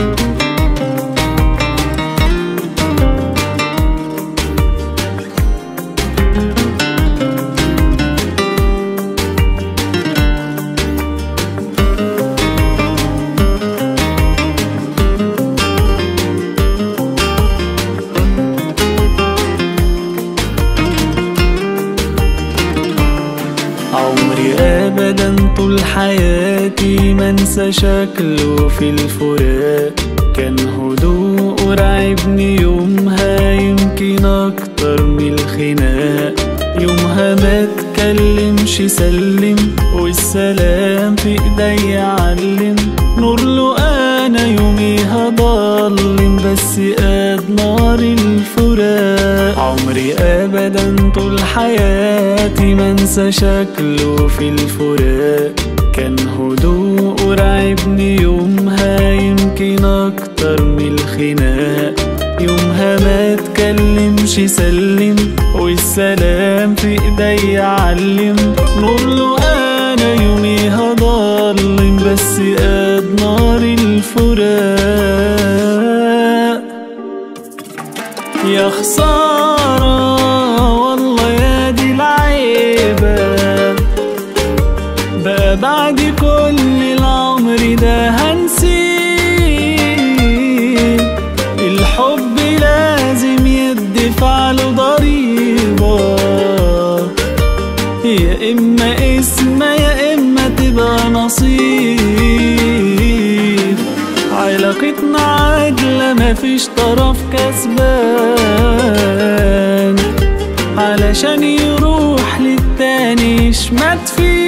عمري ابدا طول حياتي منسى شكله في الفراق كان هدوء رعبني يومها يمكن اكتر من الخناق يومها ما اتكلمش سلم والسلام في ايدي علم نور له انا يوميها ضلم بس قد نار الفراق عمري ابدا طول حياتي منسى شكله في الفراق كان هدوء رعبني يومها يمكن اكتر من الخناق يومها ما اتكلمش سلم والسلام في ايدي علم نور له انا يوميها ضلم بس قد نار الفراق يا خسارة والله يا دي العيبة بقى بعد كل العمر ده هنسيه الحب لازم يدفع له ضريبة يا إما اسم يا إما تبقى نصيب علاقتنا عاجلة مفيش طرف كسبان علشان يروح للتاني يشمت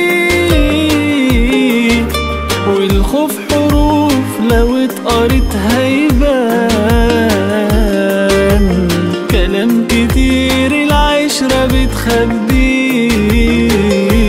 فيه والخوف حروف لو اتقرت هيبان كلام كتير العشرة بتخبيه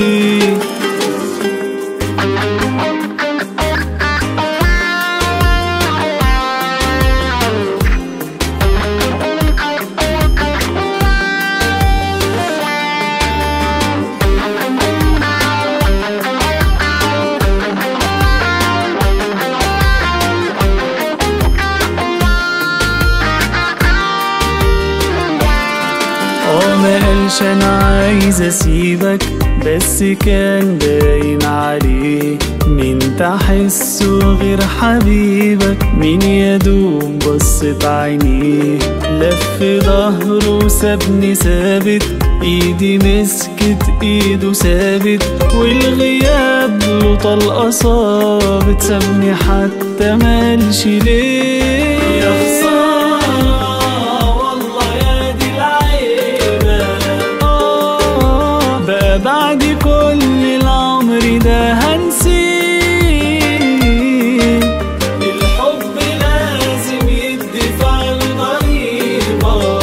اه ما قالش انا عايز اسيبك بس كان باين عليه مين تحسه غير حبيبك مين يدوم بصت عينيه لف ظهره سابني ثابت ايدي مسكت ايده ثابت والغياب له طلقه صابت سابني حتى مالش ليه يا خسارة والله يا دي العيبة آه بقى بعد كل العمر ده هنسيه الحب لازم يدفع الضريبة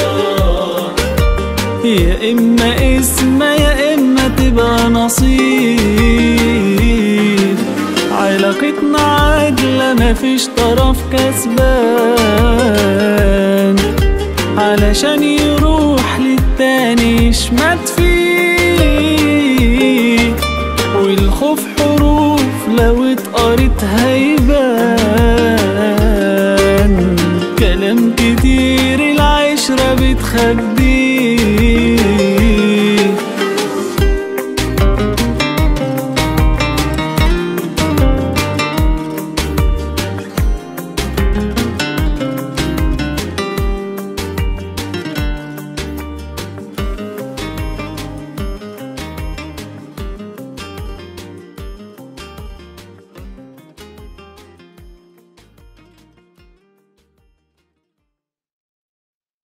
يا إما اسم يا إما تبقى نصيب علاقتنا عاجلة مفيش طرف كسبان علشان يروح للتاني يشمت فيه والخوف حروف لو اتقرت هيبان